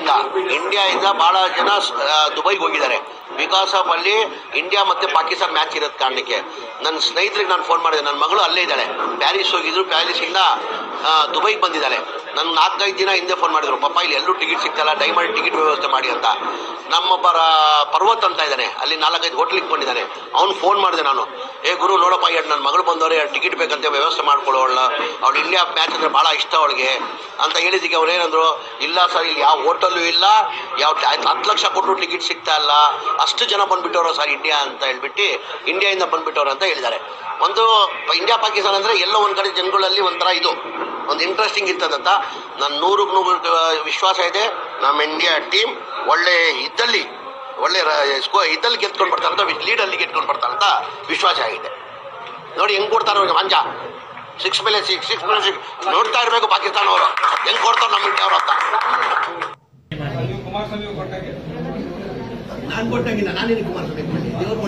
ಇಂದ ಇಂಡಿಯಾ ಇಂದ ಬಹಳ ಜನ ಆ, ದುಬೈಗೆ ಹೋಗಿದ್ದಾರೆ ಬಿಕಾಸ್ ಆಫ್ ಅಲ್ಲಿ ಇಂಡಿಯಾ ಮತ್ತೆ ಪಾಕಿಸ್ತಾನ ಮ್ಯಾಚ್ ಇರೋದ್ ಕಾರಣಕ್ಕೆ ನನ್ನ ಸ್ನೇಹಿತರಿಗೆ ನಾನು ಫೋನ್ ಮಾಡಿದೆ ನನ್ನ ಮಗಳು ಅಲ್ಲೇ ಇದ್ದಾಳೆ ಪ್ಯಾರಿಸ್ ಹೋಗಿದ್ರು ಪ್ಯಾರಿಸ್ ಇಂದ ಆ, ದುಬೈಗೆ ಬಂದಿದ್ದಾಳೆ ನನ್ನ ನಾಲ್ಕೈದು ದಿನ ಹಿಂದೆ ಫೋನ್ ಮಾಡಿದ್ರು ಪಾಪ ಇಲ್ಲಿ ಎಲ್ಲೂ ಟಿಕೆಟ್ ಸಿಗ್ತಲ್ಲ ದಯಮಾಡಿ ಟಿಕೆಟ್ ವ್ಯವಸ್ಥೆ ಮಾಡಿ ಅಂತ ನಮ್ಮೊಬ್ಬ ರ- ಪರ್ವತ್ ಅಂತ ಇದ್ದಾನೆ ಅಲ್ಲಿ ನಾಲ್ಕೈದು ಹೋಟ್ಲಿಗೆ ಇಟ್ಕೊಂಡಿದ್ದಾನೆ ಅವ್ನು ಫೋನ್ ಮಾಡಿದೆ ನಾನು ಏ ಗುರು ನೋಡಪ್ಪ ಎರಡು ನನ್ನ ಮಗಳು ಬಂದವ್ರೆ ಎರಡು ಟಿಕೆಟ್ ಬೇಕಂತ ವ್ಯವಸ್ಥೆ ಮಾಡ್ಕೊಳ್ಳೋ ಅವಳ ಅವಳು ಇಂಡಿಯಾ ಮ್ಯಾಚ್ ಅಂದ್ರೆ ಭಾಳ ಇಷ್ಟ ಅವಳಿಗೆ ಅಂತ ಹೇಳಿದ್ದಕ್ಕೆ ಅವ್ರು ಏನಂದ್ರು ಇಲ್ಲ ಸರ್ ಇಲ್ಲಿ ಯಾವ ಹೋಟೆಲ್ಲು ಇಲ್ಲ ಯಾವ ಹತ್ತು ಲಕ್ಷ ಕೊಟ್ಟರು ಟಿಕೆಟ್ ಸಿಗ್ತಾ ಇಲ್ಲ ಅಷ್ಟು ಜನ ಬಂದ್ಬಿಟ್ಟವ್ರು ಸರ್ ಇಂಡಿಯಾ ಅಂತ ಹೇಳ್ಬಿಟ್ಟು ಇಂಡಿಯಾದಿಂದ ಬಂದ್ಬಿಟ್ಟವ್ರು ಅಂತ ಹೇಳಿದ್ದಾರೆ ಒಂದು ಪ- ಇಂಡಿಯಾ ಪಾಕಿಸ್ತಾನ ಅಂದರೆ ಎಲ್ಲೋ ಒಂದು ಕಡೆ ಜನಗಳಲ್ಲಿ ಒಂಥರ ಇದು ಒಂದು ಇಂಟ್ರೆಸ್ಟಿಂಗ್ ಇರ್ತದಂತ ನನ್ನ ನೂರಕ್ಕೆ ನೂರು ವಿಶ್ವಾಸ ಇದೆ ನಮ್ಮ ಇಂಡಿಯಾ ಟೀಮ್ ಒಳ್ಳೆ ಇದ್ದಲ್ಲಿ ಒಳ್ಳೆ ರ- ಸ್ಕೋ ಇದ್ದಲ್ಲಿ ಗೆದ್ಕೊಂಡು ಬರ್ತಾರಂತ ಲೀಡಲ್ಲಿ ಗೆದ್ಕೊಂಡು ಬರ್ತಾರಂತ ವಿಶ್ವಾಸ ಆಗಿದೆ ನೋಡಿ ಹೆಂಗ್ ಕೊಡ್ತಾರೆ ಅವ್ರಿಗೆ ಮಂಜ ಸಿಕ್ಸ್ ಮೇಲೆ ಸಿಕ್ಸ್ ಸಿಕ್ಸ್ ಮೇಲೆ ಸಿಕ್ಸ್ ನೋಡ್ತಾ ಇರಬೇಕು ಪಾಕಿಸ್ತಾನ ಅವರು ಹೆಂಗ್ ಕೊಡ್ತಾರೆ ನಮ್ಮ ಇಂಡಿಯಾ ಅವರು ಅಂತ ನೀವು ಕುಮಾರಸ್ವಾಮಿ ಕೊಟ್ಟಾಗೆ ನಾನು ಕೊಟ್ಟಂಗಿಲ್ಲ ನಾನೇನು ಕುಮಾರಸ್ವಾಮಿ ದೇವ್ರು